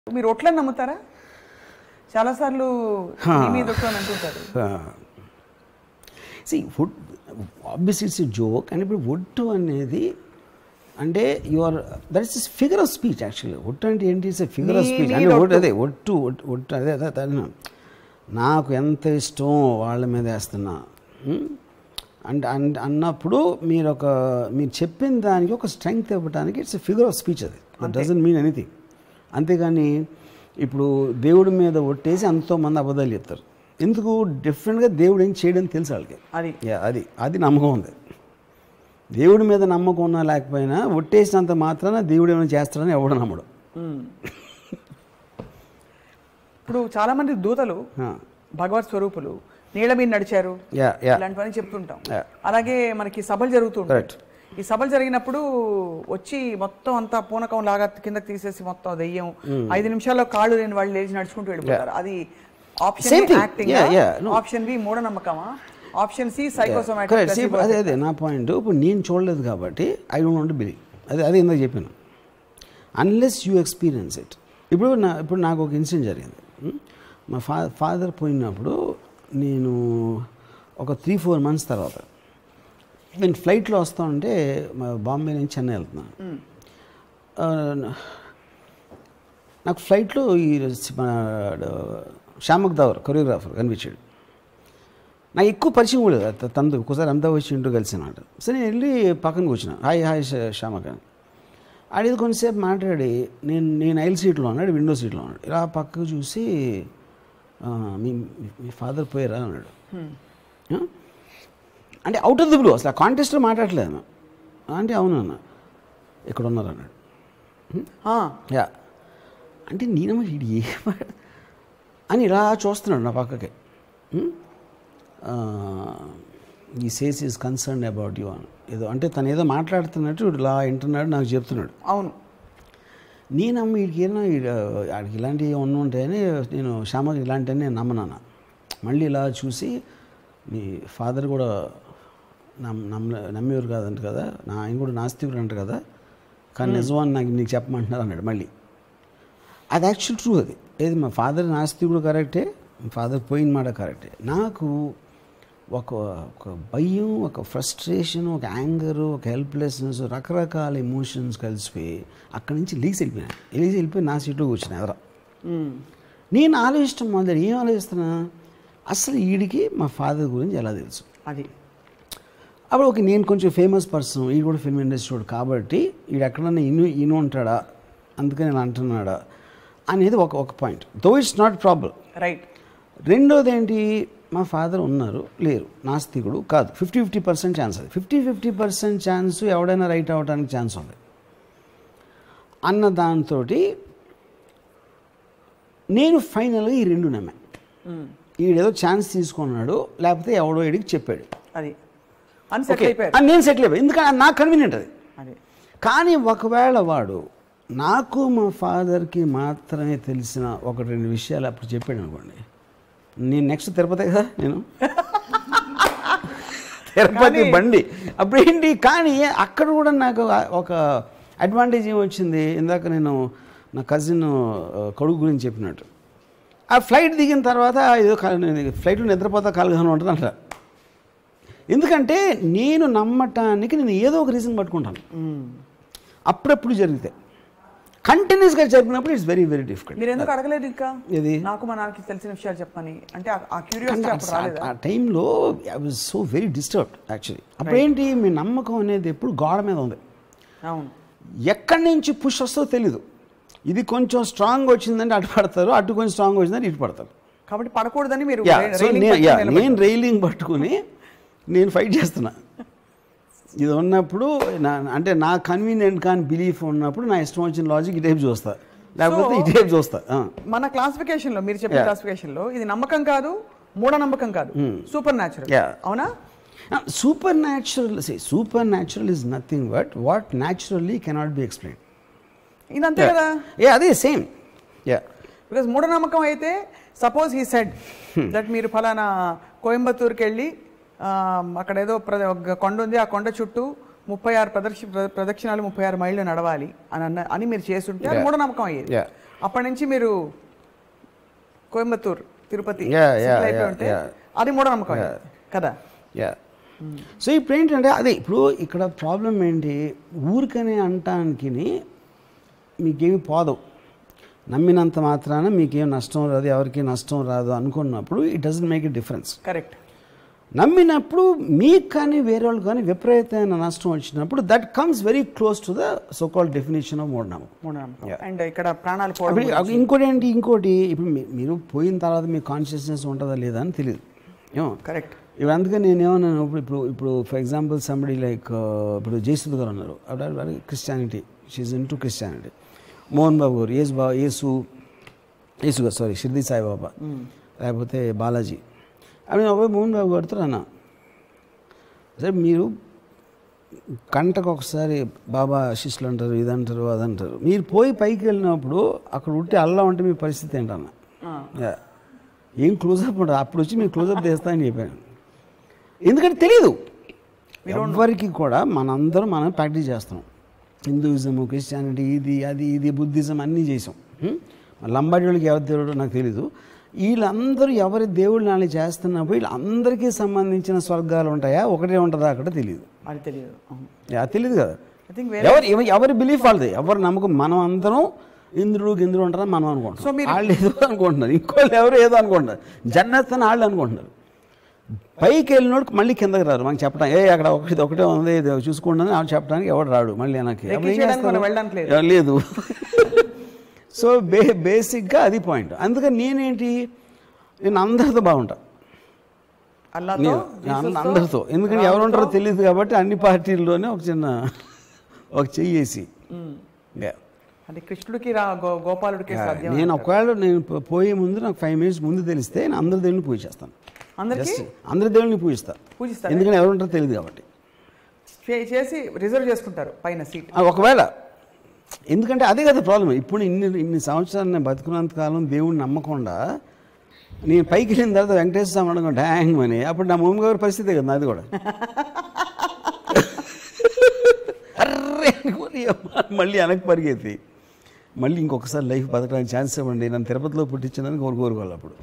మీరు ఒట్లని నమ్ముతారా చాలాసార్లు మీ మీద ఒట్టు అని అంటుంటారు see would obviously it's joke and ఇప్పుడు ఒట్టు అనేది అంటే your that is figure of speech actually ఒట్టు అంటే ఏంటి ఇట్స్ ఫిగర్ ఆఫ్ మీ స్పీచ్ మీద అంటే ఒట్టు ఒట్టు. అదే ఒట్టు ఒట్టు ఒట్టు అదే అదే అదే నాకు ఎంత ఇష్టం వాళ్ళ మీద వేస్తున్నా ఉమ్? అండ్ అండ్ అన్నప్పుడు మీరు ఒక మీరు చెప్పిన దానికి ఒక స్ట్రెంగ్త్ ఇవ్వడానికి ఇట్స్ ఫిగర్ ఆఫ్ స్పీచ్ అది దట్ డజంట్ మీన్ ఎనీథింగ్ అంతేగాని ఇప్పుడు దేవుడి మీద ఒట్టేసి ఎంతోమంది అబద్ధాలు చెప్తారు ఎందుకు డిఫరెంట్గా దేవుడు ఏం చేయడం తెలుసు వాళ్ళకి అది యా అది అది నమ్మకం ఉంది దేవుడి మీద నమ్మకం ఉన్నా లేకపోయినా ఒట్టేసినంత మాత్రాన దేవుడు ఏమైనా చేస్తాడని ఎవడు నమ్మడు మ్మ్. ఇప్పుడు చాలా మంది దూతలు భగవత్ స్వరూపులు నీళ్ళ మీద నడిచారు యా యా ఇలాంటివన్నీ చెప్తుంటాం Yeah. అలాగే మనకి సభలు జరుగుతుంటాయి Correct. ఈ సభలు జరిగినప్పుడు వచ్చి మొత్తం అంతా పూనకం లాగా కిందకి తీసేసి మొత్తం దెయ్యం ఐదు నిమిషాల్లో కాళ్ళు లేని వాళ్ళు లేచి నడుచుకుంటూ వెళ్ళిపోతారు అది Same option thing. Acting Yeah, yeah. No. Option B మూఢనమ్మకమా ఆప్షన్ సి కరెక్ట్ సైకోసోమాటిక్ అదే అదే నా పాయింట్ ఇప్పుడు నేను చూడలేదు కాబట్టి ఐ డోంట్ వాంట్ బిలీవ్ అదే అదే ఇందాక చెప్పాను అన్లెస్ యూ ఎక్స్పీరియన్స్ ఇట్ ఇప్పుడు నా ఇప్పుడు నాకు ఒక ఇన్సిడెంట్ జరిగింది ఉం? మా ఫా ఫాదర్ పోయినప్పుడు నేను ఒక త్రీ ఫోర్ మంత్స్ తర్వాత నేను ఫ్లైట్లో వస్తా ఉంటే మా బాంబే నుంచి చెన్నై వెళ్తున్నాను ఆ, నాకు ఫ్లైట్లో ఈ మన శ్యామక్ దావర్ కొరియోగ్రాఫర్ కనిపించాడు నాకు ఎక్కువ పరిచయం కూడా లేదు త- తనతో ఒక్కోసారి అంతా వచ్చి ఇంటూ కలిసినమాట సరే నేను వెళ్ళి పక్కన కూర్చున్నా హాయ్ హాయ్ శ- శ్యామక్ అని ఆడేది కొంతసేపు మాట్లాడి నేను నేను ఐల్ సీట్లో ఉన్నాడు విండో సీట్లో ఉన్నాడు ఇలా పక్కకు చూసి "ఆ, మీ మీ ఫాదర్ పోయారా అన్నాడు "ఆ?" అంటే అవుట్ ఆఫ్ ది బ్లూ అసలు ఆ కాంటెస్ట్లో మాట్లాడలేదు ఆమె. అంటే అవును అన్న ఇక్కడ ఉన్నారు అన్నాడు యా అంటే నేనమ్మ వీడు ఏ అని ఇలా చూస్తున్నాడు నా పక్కకి ఈ says is concern about you అని ఏదో అంటే తను ఏదో మాట్లాడుతున్నట్టు వీడు ఇలా వింటున్నాడు నాకు చెప్తున్నాడు అవును నేనమ్మ వీడికి ఏమన్నా ఆడికి ఇలాంటివి ఉన్న ఉంటాయని నేను శ్యామకి ఇలాంటివన్నీ నేను నమ్మనాను మళ్ళీ ఇలా చూసి మీ ఫాదర్ కూడా నమ్ నమ్మ నమ్మేవారు కాదంట కదా నా ఆయన కూడా నాస్తికుడు అంట కదా కానీ నిజమని నాకు నీకు చెప్పమంటున్నారు అన్నాడు మళ్ళీ అది యాక్చువల్ ట్రూ అది ఏది మా ఫాదర్ నాస్తికుడు కరెక్టే మా ఫాదర్ పోయిన మాట కరెక్టే నాకు ఒక ఒక భయం ఒక ఫ్రస్ట్రేషన్ ఒక యాంగర్ ఒక హెల్ప్లెస్నెస్ రకరకాల ఎమోషన్స్ కలిసిపోయి అక్కడి నుంచి లీగ్స్ వెళ్ళిపోయాను లీగ్స్ వెళ్ళిపోయి నా సీట్లో కూర్చున్నా ఎవరో మ్మ్. నేను ఆలోచిస్తాం మొదలు ఏం ఆలోచిస్తున్నా అసలు వీడికి మా ఫాదర్ గురించి ఎలా తెలుసు అది అప్పుడు ఒక నేను కొంచెం ఫేమస్ పర్సన్ ఈ కూడా ఫిల్మ్ ఇండస్ట్రీ వాడు కాబట్టి వీడు ఎక్కడన్నా ఇను ఇను ఉంటాడా అందుకని ఇలా అంటున్నాడా అనేది ఒక ఒక point though it's not problem right రెండోది ఏంటి మా ఫాదర్ ఉన్నారు లేరు నాస్తికుడు కాదు ఫిఫ్టీ ఫిఫ్టీ పర్సెంట్ ఛాన్స్ అది ఫిఫ్టీ ఫిఫ్టీ పర్సెంట్ ఛాన్స్ ఎవడైనా రైట్ అవ్వడానికి ఛాన్స్ ఉంది అన్న దాంతో నేను ఫైనల్గా ఈ రెండు నమ్మా ఈడేదో ఛాన్స్ తీసుకున్నాడు లేకపోతే ఎవడో వీడికి చెప్పాడు అది అని సెటిల్ ఓకే అయిపోయారు అని నేను సెటిల్ అయిపోయి ఎందుకంటే నాకు కన్వీనియంట్ అది అది కానీ ఒకవేళ వాడు నాకు మా ఫాదర్కి మాత్రమే తెలిసిన ఒకటి రెండు విషయాలు అప్పుడు చెప్పాడు అనుకోండి నేను నెక్స్ట్ తిరుపతి కదా నేను తిరుపతి బండి అప్పుడు ఏంటి కానీ అక్కడ కూడా నాకు ఒక అడ్వాంటేజ్ ఏమొచ్చింది ఇందాక నేను నా కజిన్ కొడుకు గురించి చెప్పినట్టు ఆ ఫ్లైట్ దిగిన తర్వాత ఏదో ఫ్లైట్లో నిద్రపోతా కాలుగానే ఉంటుంది అంటారు ఎందుకంటే నేను నమ్మటానికి నేను ఏదో ఒక రీజన్ పట్టుకుంటాను అప్పుడప్పుడు జరిగితే కంటిన్యూస్గా జరిగినప్పుడు ఇట్స్ వెరీ వెరీ డిఫికల్ట్ మీరు ఎందుకు అడగలేదు ఇంకా ఏది? నాకు మా నాన్నకి తెలిసిన విషయాలు చెప్పని అంటే ఆ- ఆ క్యూరియాసిటీ అప్పుడు రాలేదా ఆ టైంలో I was so very disturbed actually అప్పుడు ఏంటి మీ నమ్మకం అనేది ఎప్పుడు గోడ మీద ఉంది అవును ఎక్కడి నుంచి పుష్ వస్తుందో తెలీదు ఇది కొంచెం స్ట్రాంగ్ వచ్చిందంటే అటు పడతారు అటు కొంచెం స్ట్రాంగ్ వచ్చిందంటే ఇటు పడతారు కాబట్టి పడకూడదని మీరు యా రైలింగ్ సో పట్టుకొని నేను యా నిలబడ్డారు. నేను రైలింగ్ పట్టుకుని నేను ఫైట్ చేస్తున్నా ఇది ఉన్నప్పుడు నా అంటే నా కన్వీనియంట్ కాని బిలీఫ్ ఉన్నప్పుడు నా ఇష్టం వచ్చిన లాజిక్ ఈ టైప్ చూస్తా లేకపోతే ఈ టైప్ చూస్తా ఆ. మన క్లాసిఫికేషన్ లో మీరు చెప్పిన Yeah. క్లాసిఫికేషన్ లో ఇది నమ్మకం కాదు మూఢనమ్మకం కాదు సూపర్ న్యాచురల్ Yeah. అవునా supernatural supernatural is nothing but what naturally cannot be explain ఇదంతే కదా ఏ అదే సేమ్ యా బికాస్ మూఢనమ్మకం అయితే సపోజ్ హీ సెడ్ దట్ మీరు ఫలానా కోయంబత్తూరుకి వెళ్ళి ఆ, అక్కడ ఏదో ప్ర- ఒక కొండ ఉంది ఆ కొండ చుట్టూ ముప్పై ఆరు ప్రదక్షి ప్ర- ప్రదక్షిణాలు ముప్పై ఆరు మైళ్ళు నడవాలి అని అన్న అని మీరు చేస్తుంటే అది Yeah. మూఢనమ్మకం అయ్యేది Yeah. అప్పటి నుంచి మీరు Coimbatore Tirupati Yeah, yeah, settle అయిపోయి yeah, ఉంటే yeah. అది మూఢనమ్మకం కదా యా సో ఇప్పుడు ఏంటంటే అదే ఇప్పుడు ఇక్కడ ప్రాబ్లం ఏంటి ఊరికనే అంటానికి మీకేమి పోదు నమ్మినంత మాత్రాన మీకేం నష్టం రాదు ఎవరికి నష్టం రాదు అనుకున్నప్పుడు it doesn't make a difference correct నమ్మినప్పుడు మీకు కానీ వేరే వాళ్ళు కానీ విపరీతమైన నష్టం వచ్చినప్పుడు that comes very close to the so call definition of మూఢనమ్మకం మూఢనమ్మకం అండ్ ఇక్కడ ప్రాణాలు పోవడం అప్పుడు అప్పుడు ఇంకోటి ఏంటి ఇంకోటి ఇప్పుడు మీ- మీరు పోయిన తర్వాత మీ కాన్షియస్నెస్ ఉంటుందా లేదా అని తెలియదు ఏమో కరెక్ట్ ఇప్పుడు అందుకని నేను ఏమన్నాను ఇప్పుడు ఇప్పుడు ఇప్పుడు ఫర్ ఎగ్జాంపుల్ సంబడి లైక్ ఇప్పుడు జయసుద్ గారు ఉన్నారు అప్పుడు Christianity she's into Christianity Mohan Babu గారు యేసు బా యేసు యేసు గారు సారీ షిర్ది సాయిబాబా లేకపోతే బాలాజీ అవి ఒక మోహన్ బాబు గారితో అన్నా సరే మీరు గంటకు ఒకసారి బాబా శిష్యులు అంటారు ఇదంటారు అదంటారు మీరు పోయి పైకి వెళ్ళినప్పుడు అక్కడ ఉంటే అల్లా ఉంటే మీ పరిస్థితి ఏంటన్నా యా. ఏం క్లోజప్ ఉండదు అప్పుడు వచ్చి మీరు క్లోజప్ చేస్తా అని చెప్పాను ఎందుకంటే తెలియదు ఎవ్వరికి కూడా మనందరం మనం ప్రాక్టీస్ చేస్తున్నాం హిందూయిజం క్రిస్టియానిటీ ఇది అది ఇది బుద్ధిజం అన్నీ చేసాం హ్మ్? లంబాడి వాళ్ళకి ఎవరి దేవుడో నాకు తెలీదు వీళ్ళందరూ ఎవరి దేవుళ్ళు నాని చేస్తున్నప్పుడు వీళ్ళందరికీ సంబంధించిన స్వర్గాలు ఉంటాయా ఒకటే ఉంటుందా అక్కడ తెలియదు అది తెలియదు అవును. యా, తెలియదు కదా ఐ థింక్ ఎవరు ఎవ- ఎవరి బిలీఫ్ వాళ్ళది ఎవరి నమ్మకం మనం అందరం ఇంద్రుడు గింద్రుడు ఉంటారని మనం So అనుకుంటున్నాం మీరు- వాళ్ళు ఏదో అనుకుంటున్నారు ఇంకోళ్ళు ఎవరు ఏదో అనుకుంటున్నారు జన్నత్ అని వాళ్ళు అనుకుంటున్నారు పైకి వెళ్ళినోడు మళ్ళీ కిందకి రారు మనకి చెప్పడం ఏ అక్కడ ఒకటి ఒకటే ఉంది ఇది చూసుకోండి అని వాళ్ళు చెప్పడానికి ఎవడు రాడు మళ్ళీ వెనక్కి రెక్కి అప్పుడు ఏం చేయడానికి మనం చేస్తారు? వెళ్ళడానికి లేదు. ఏ, లేదు సో బే బేసిక్గా అది పాయింట్ అందుకని నేనేంటి నేను అందరితో బాగుంటా అల్లాతో నేను జీసస్తో, అందరితో ఎందుకంటే ఎవరు ఉంటారో తెలియదు కాబట్టి అన్ని పార్టీల్లోనే ఒక చిన్న ఒక చెయ్యేసి Yeah. అది కృష్ణుడికి రా గో- గోపాలుడికి సాధ్యం నేను ఒకవేళ నేను పో- పోయే ముందు నాకు ఫైవ్ మినిట్స్ ముందు తెలిస్తే నేను అందరి దేవుడిని పూజ చేస్తాను అందరికీ జస్ట్ అందరి దేవుడిని పూజిస్తా పూజిస్తారు ఎందుకంటే ఎవరు ఉంటారో తెలియదు కాబట్టి చే- చేసి రిజర్వ్ చేసుకుంటారు పైన సీట్ ఆ, ఒకవేళ ఎందుకంటే అదే కదా ప్రాబ్లం ఇప్పుడు ఇన్ని ఇన్ని సంవత్సరాలు నేను బతుకున్నంత కాలం దేవుడిని నమ్మకుండా నేను పైకి వెళ్ళిన తర్వాత వెంకటేశ్వర స్వామి అనగా డ్యాంగ్ అని అప్పుడు నా మమ్మీ గారి పరిస్థితే కదా నాది కూడా అర్రే అనుకోని అమ్మ మళ్ళీ వెనక్కి పరిగెత్తి మళ్ళీ ఇంకొకసారి లైఫ్ బతకడానికి ఛాన్స్ ఇవ్వండి నన్ను తిరుపతిలో పుట్టించిందని కోరు కోరుకోవాలి అప్పుడు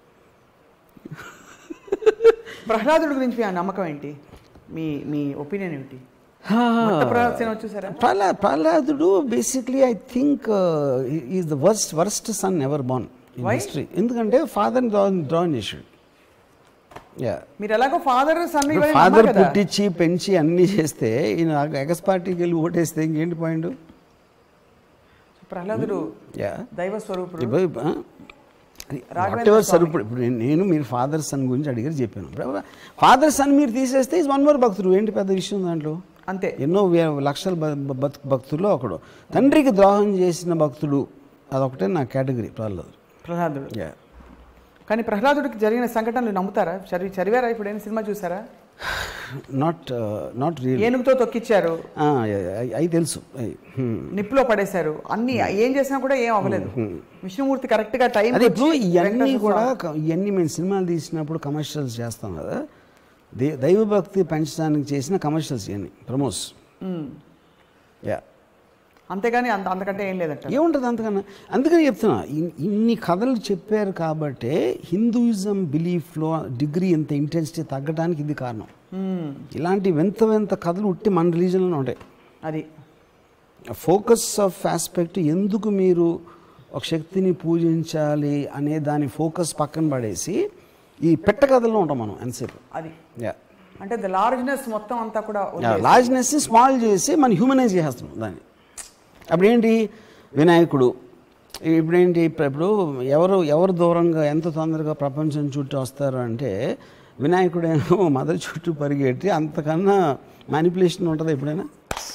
ప్రహ్లాదుడి గురించి మీ నమ్మకం ఏంటి మీ మీ ఒపీనియన్ ఏంటి భక్త ప్రహ్లాద సేన చూసారా ప్రహ్లా ప్రహ్లాదుడు basically I think is the worst worst son ever born in Why? History ఎందుకంటే ఫాదర్ని డ్రా డ్రాన్ చేసాడు యా మీరు ఎలాగో ఫాదర్ సన్ ఫాదర్ పుట్టించి పెంచి అన్నీ చేస్తే ఈయన ఎగస్ పార్టీకి వెళ్ళి ఓటేస్తే ఇంకేంటి పాయింట్ ప్రహ్లాదుడు యా దైవ స్వరూపుడు వాట్ ఎవర్ సర్ ఇప్పుడు ఇప్పుడు నేను- నేను మీరు ఫాదర్ సన్ గురించి అడిగారు చెప్పాను ఫాదర్ సన్ మీరు తీసేస్తే ఇస్ వన్ మోర్ భక్తుడు ఏంటి పెద్ద విషయం దాంట్లో అంతే ఎన్నో వే- లక్షల బ- బ- బతు- భక్తుల్లో ఒకడు తండ్రికి ద్రోహం చేసిన భక్తుడు అదొకటే నా కేటగిరీ ప్రహ్లాదు ప్రహ్లాదుడు యా కానీ ప్రహ్లాదుడికి జరిగిన సంఘటనలు నమ్ముతారా చదివి చదివారా ఇప్పుడు ఏం సినిమా చూసారా నాట్ నాట్ రియల్ ఏనుగుతో తొక్కిచ్చారు అవి తెలుసు అయి. హ్మ్. నిప్పులో పడేశారు అన్ని ఏం చేసినా కూడా ఏం అవ్వలేదు విష్ణుమూర్తి కరెక్ట్ గా టైం అదే ఇప్పుడు ఇవన్నీ కూడా క- ఇవన్నీ మేము సినిమాలు తీసినప్పుడు కమర్షియల్స్ చేస్తాం కదా దే దైవభక్తి పెంచడానికి చేసిన కమర్షియల్స్ ఇవన్నీ ప్రమోస్ యా అంతేగాని అంత అంతకంటే ఏం లేదంట ఏముంటుంది అంతకన్నా అందుకని చెప్తున్నా ఇన్- ఇన్ని కథలు చెప్పారు కాబట్టే హిందూయిజం బిలీఫ్లో డిగ్రీ ఎంత ఇంటెన్సిటీ తగ్గడానికి ఇది కారణం మ్మ్. ఇలాంటి వింత వింత కథలు ఉట్టి మన రిలీజన్లో ఉంటాయి అది ఫోకస్ ఆఫ్ ఆస్పెక్ట్ ఎందుకు మీరు ఒక శక్తిని పూజించాలి అనే దాని ఫోకస్ పక్కన పడేసి ఈ పెట్ట కథల్లో ఉంటాం మనం ఎంతసేపు అది యా అంటే ద లార్జ్నెస్ మొత్తం అంతా కూడా వదిలేసి- లార్జ్నెస్ని స్మాల్ చేసి మనం హ్యూమనైజ్ చేస్తున్నాం దాన్ని అప్పుడు ఏంటి వినాయకుడు ఇప్పుడేంటి ఇప్పుడు ఇప్పుడు ఎవరు ఎవరు దూరంగా ఎంత తొందరగా ప్రపంచం చుట్టూ వస్తారు అంటే వినాయకుడేమో మదర్ చుట్టూ పరిగెట్టి అంతకన్నా మ్యానిపులేషన్ ఉంటుంది ఎప్పుడైనా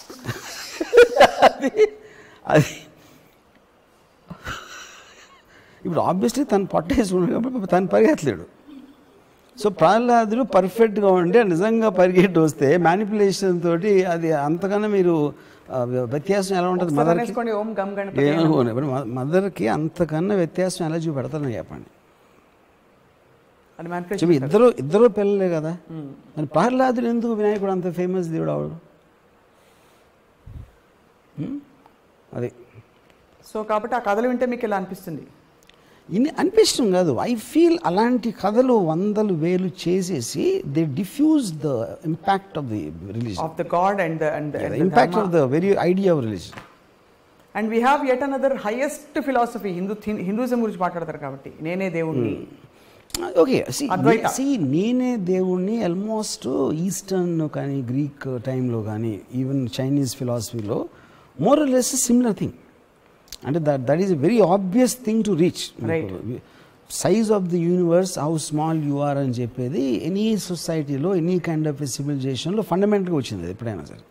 అది అది ఇప్పుడు ఆబ్వియస్లీ తను పొట్టేసుకున్నాడు కాబట్టి తను పరిగెత్తలేడు సో ప్రహ్లాదుడు పర్ఫెక్ట్గా ఉండి నిజంగా పరిగెట్టి వస్తే మ్యానిపులేషన్ తోటి అది అంతకన్నా మీరు ఆ, వ్యత్యాసం ఎలా ఉంటుంది ఒకసారి మదర్కి అనేసుకోండి ఓం గమ్ గణపతి ఏమనుకోండి ఇప్పుడు మదర్కి అంతకన్నా వ్యత్యాసం ఎలా చూపెడతానని చెప్పండి అది manipulation. చెప్పి ఇద్దరు ఇద్దరు పిల్లలే కదా మరి ప్రహ్లాదుడు ఎందుకు వినాయకుడు అంత ఫేమస్ దేవుడు అవడు హ్మ్? అది సో కాబట్టి ఆ కథలు వింటే మీకు ఇలా అనిపిస్తుంది ఇన్ని అనిపించడం కాదు ఐ ఫీల్ అలాంటి కథలు వందలు వేలు చేసేసి they diffuse the impact of the religion of the god and and impact of the very idea of religion and we have at another highest philosophy Hindu Hinduism గురించి మాట్లాడతారు కాబట్టి నేనే దేవుణ్ణి ఓకే అద్వైత. సి నేనే దేవుణ్ణి ఆల్మోస్ట్ ఈస్టర్న్ కానీ Greek టైంలో కానీ ఈవెన్ చైనీస్ ఫిలాసఫీలో మోర్ లెస్ సిమిలర్ థింగ్ అంటే that that is a very obvious thing to reach Right. Size of the universe how small you are అని చెప్పేది ఎనీ సొసైటీలో ఎనీ కైండ్ ఆఫ్ సివిలైజేషన్లో ఫండమెంటల్గా వచ్చింది అది ఎప్పుడైనా సరే